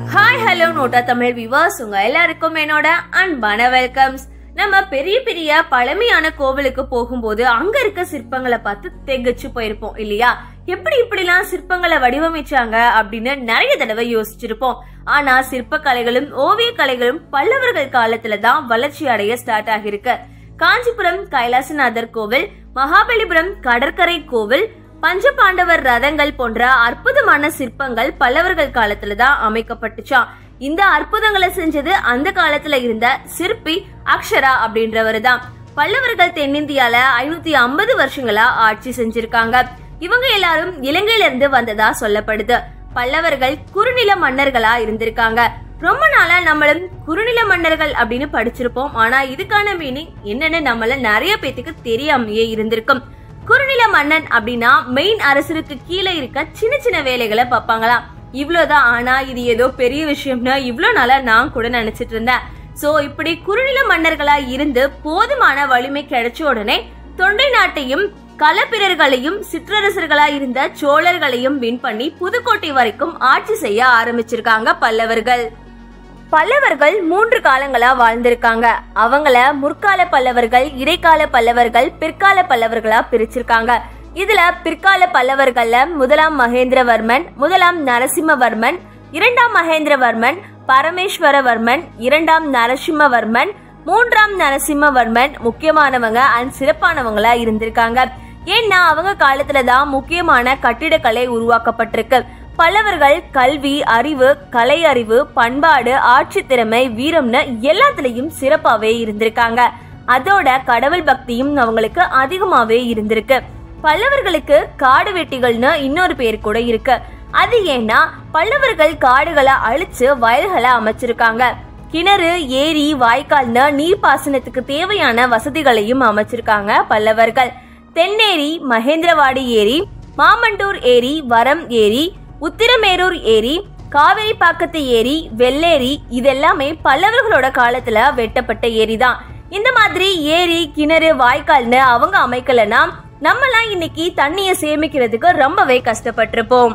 hi hello நோட்டா தமிழ் விவாஸ் உங்க எல்லாருக்கும் என்னோட அன்பான வெல்கம்ஸ் நம்ம பெரிய பெரிய பழமையான கோவிலுக்கு போகும்போது அங்க இருக்க சிற்பங்களை பார்த்து திகைச்சு போயிருப்போம் இல்லையா எப்படி இப்படிலாம் சிற்பங்களை வடிவமைச்சாங்க அப்படின்னு நிறைய தடவை யோசிச்சிருப்போம் ஆனா சிற்ப கலைகளும் ஓவிய கலைகளும் பல்லவர்கள் காலத்துல தான் வளர்ச்சி அடைய ஸ்டார்ட் ஆகிருக்கு காஞ்சிபுரம் கைலாசநாதர் கோவில் மகாபலிபுரம் கடற்கரை கோவில் பஞ்சபாண்டவர் ரதங்கள் போன்ற அற்புதமான சிற்பங்கள் பல்லவர்கள் காலத்துல தான் அமைக்கப்பட்டுச்சாம் இந்த அற்புதங்களை செஞ்சது அந்த காலத்துல இருந்த சிற்பி அக்ஷரா அப்படின்றவர் தான் பல்லவர்கள் தென்னிந்தியால ஐநூத்தி ஐம்பது வருஷங்களா ஆட்சி செஞ்சிருக்காங்க இவங்க எல்லாரும் இலங்கையில இருந்து வந்ததா சொல்லப்படுது பல்லவர்கள் குறுநில மன்னர்களா இருந்திருக்காங்க ரொம்ப நாளா நம்மளும் குறுநில மன்னர்கள் அப்படின்னு படிச்சிருப்போம் ஆனா இதுக்கான மீனிங் என்னன்னு நம்மள நிறைய பேத்துக்கு தெரியாமையே இருந்திருக்கும் குறுநில மன்னன் அப்படின்னா மெயின் அரசருக்கு கீழே இருக்க சின்ன சின்ன வேலைகளை பார்ப்பாங்களாம் இவ்வளவுதான் ஆனா இது ஏதோ பெரிய விஷயம்னா இவ்வளவு நாளா நான் கூட நினைச்சிட்டு இருந்தேன் சோ இப்படி குறுநில மன்னர்களா இருந்து போதுமான வலிமை கிடைச்ச உடனே தொண்டை நாட்டையும் களப்பிரர்களையும் சிற்றரசர்களா இருந்த சோழர்களையும் வின் பண்ணி புதுக்கோட்டை வரைக்கும் ஆட்சி செய்ய ஆரம்பிச்சிருக்காங்க பல்லவர்கள் பல்லவர்கள் மூன்று காலங்களா வாழ்ந்திருக்காங்க அவங்கள முற்கால பல்லவர்கள் இடைக்கால பல்லவர்கள் பிற்கால பல்லவர்களா பிரிச்சிருக்காங்க இதுல பிற்கால பல்லவர்கள்ல முதலாம் மகேந்திரவர்மன் முதலாம் நரசிம்மவர்மன் இரண்டாம் மகேந்திரவர்மன் பரமேஸ்வரவர்மன் இரண்டாம் நரசிம்மவர்மன் மூன்றாம் நரசிம்மவர்மன் முக்கியமானவங்க அண்ட் சிறப்பானவங்களா இருந்திருக்காங்க ஏன்னா அவங்க காலத்துல தான் முக்கியமான கட்டிடக்கலை உருவாக்கப்பட்டிருக்கு பல்லவர்கள் கல்வி அறிவு கலை அறிவு பண்பாடு ஆட்சி திறமை வீரம்னு எல்லாத்துலயும் சிறப்பாவே இருந்திருக்காங்க அதோட கடவுள் பக்தியும் அவங்களுக்கு அதிகமாவே இருந்திருக்கு பல்லவர்களுக்கு காடு வெட்டிகள்னு இன்னொரு பேர் கூட இருக்கு அது ஏன்னா பல்லவர்கள் காடுகளை அழிச்சு வயல்களை அமைச்சிருக்காங்க கிணறு ஏரி வாய்க்கால்னு நீர்ப்பாசனத்துக்கு தேவையான வசதிகளையும் அமைச்சிருக்காங்க பல்லவர்கள் தென்னேரி மகேந்திரவாடி ஏரி மாமண்டூர் ஏரி வரம் ஏரி உத்திரமேரூர் ஏரி காவிரி பாக்கத்து ஏரி வெள்ளேரி இதெல்லாமே பல்லவர்களோட காலத்துல வெட்டப்பட்ட ஏரி தான் இந்த மாதிரி ஏரி கிணறு வாய்க்கால்னு அவங்க அமைக்கலனா நம்மலாம் இன்னைக்கு தண்ணியை சேமிக்கிறதுக்கு ரொம்பவே கஷ்டப்பட்டிருப்போம்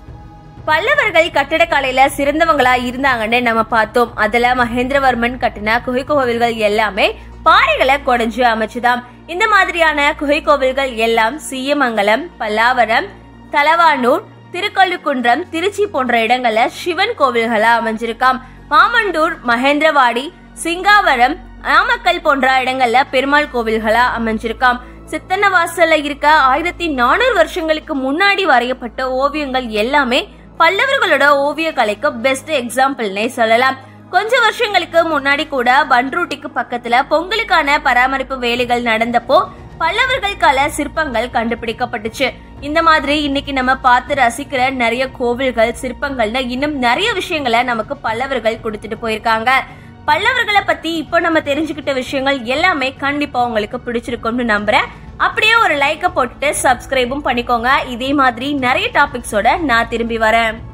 பல்லவர்கள் கட்டடக்கலையில சிறந்தவங்களா இருந்தாங்கன்னு நம்ம பார்த்தோம் அதுல மகேந்திரவர்மன் கட்டின குகை கோவில்கள் எல்லாமே பாறைகளை கொடைஞ்சு அமைச்சுதாம் இந்த மாதிரியான குகை கோவில்கள் எல்லாம் சீயமங்கலம் பல்லாவரம் தலவானூர் திருக்கல்லுக்குன்றம் திருச்சி போன்ற இடங்கள்ல சிவன் கோவில்களா அமைஞ்சிருக்காம் மாமண்டூர் மகேந்திரவாடி சிங்காவரம் நாமக்கல் போன்ற இடங்கள்ல பெருமாள் கோவில்களா அமைஞ்சிருக்காம் சித்தன்னவாசல்ல இருக்க ஆயிரத்தி நானூறு வருஷங்களுக்கு முன்னாடி வரையப்பட்ட ஓவியங்கள் எல்லாமே பல்லவர்களோட ஓவிய கலைக்கு பெஸ்ட் எக்ஸாம்பிள்னே சொல்லலாம் கொஞ்ச வருஷங்களுக்கு முன்னாடி கூட பன்ரூட்டிக்கு பக்கத்துல பொங்கலுக்கான பராமரிப்பு வேலைகள் நடந்தப்போ பல்லவர்கள் கால சிற்பங்கள் கண்டுபிடிக்கப்பட்டுச்சு இந்த மாதிரி இன்னைக்கு நம்ம பார்த்து ரசிக்கிற நிறைய கோவில்கள் சிற்பங்கள்னு இன்னும் நிறைய விஷயங்களை நமக்கு பல்லவர்கள் கொடுத்துட்டு போயிருக்காங்க பல்லவர்களை பத்தி இப்போ நம்ம தெரிஞ்சுக்கிட்ட விஷயங்கள் எல்லாமே கண்டிப்பா உங்களுக்கு பிடிச்சிருக்கும்னு நம்புறேன் அப்படியே ஒரு லைக்கை போட்டுட்டு சப்ஸ்கிரைபும் பண்ணிக்கோங்க இதே மாதிரி நிறைய டாபிக்ஸோட நான் திரும்பி வரேன்